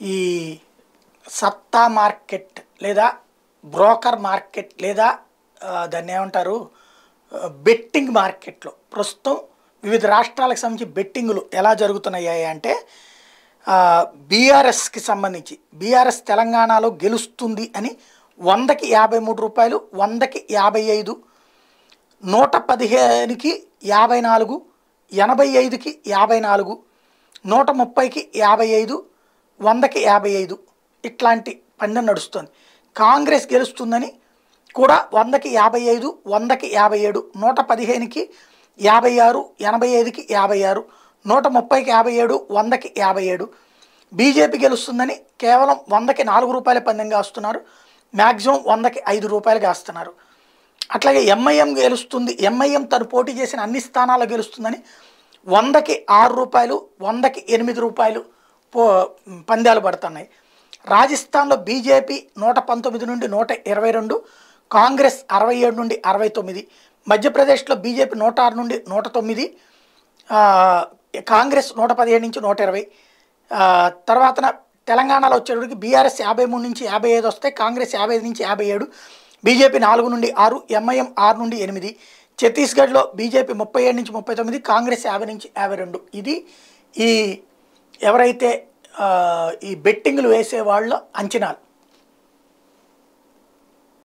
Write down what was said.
ఈ సత్తా మార్కెట్ లేదా బ్రోకర్ మార్కెట్ లేదా ఆ, దాన్ని ఏమంటారు ఆ, బెట్టింగ్ మార్కెట్లో ప్రస్తుతం వివిధ రాష్ట్రాలకు సంబంధించి బెట్టింగులు ఎలా జరుగుతున్నాయి అంటే బీఆర్ఎస్కి సంబంధించి బీఆర్ఎస్ తెలంగాణలో గెలుస్తుంది అని వందకి యాభై మూడు రూపాయలు వందకి యాభై ఐదు నూట పదిహేనుకి యాభై నాలుగు ఎనభై ఐదుకి యాభై నాలుగు నూట ముప్పైకి యాభై ఐదు వందకి యాభై ఐదు ఇట్లాంటి పందెం నడుస్తుంది కాంగ్రెస్ గెలుస్తుందని కూడా వందకి యాభై ఐదు వందకి యాభై ఏడు నూట పదిహేనుకి యాభై ఆరు ఎనభై ఐదుకి యాభై ఆరు నూట ముప్పైకి యాభై ఏడు వందకి యాభై ఏడు బీజేపీ గెలుస్తుందని కేవలం వందకి నాలుగు రూపాయల పందెం కాస్తున్నారు మ్యాక్సిమం వందకి ఐదు రూపాయలు కాస్తున్నారు అట్లాగే ఎంఐఎం గెలుస్తుంది ఎంఐఎం తను పోటీ చేసిన అన్ని స్థానాల్లో గెలుస్తుందని వందకి ఆరు రూపాయలు వందకి ఎనిమిది రూపాయలు పో పందాలు పడుతున్నాయి రాజస్థాన్లో బీజేపీ నూట పంతొమ్మిది నుండి నూట ఇరవై రెండు కాంగ్రెస్ అరవై ఏడు నుండి అరవై తొమ్మిది మధ్యప్రదేశ్లో బీజేపీ నూట ఆరు నుండి నూట తొమ్మిది ఆ, కాంగ్రెస్ నూట పదిహేడు నుంచి నూట ఇరవై ఆ, తర్వాత తెలంగాణలో వచ్చేటప్పటికి బీఆర్ఎస్ యాభై మూడు నుంచి యాభై ఐదు వస్తాయి కాంగ్రెస్ యాభై ఐదు నుంచి యాభై ఏడు బీజేపీ నాలుగు నుండి ఆరు ఎంఐఎం ఆరు నుండి ఎనిమిది ఛత్తీస్గఢ్లో బీజేపీ ముప్పై ఏడు నుంచి ముప్పై తొమ్మిది కాంగ్రెస్ యాభై నుంచి యాభై రెండు ఇది ఈ ఎవరైతే ఆ, ఈ బెట్టింగ్లు వేసే వాళ్ళ అంచనాలు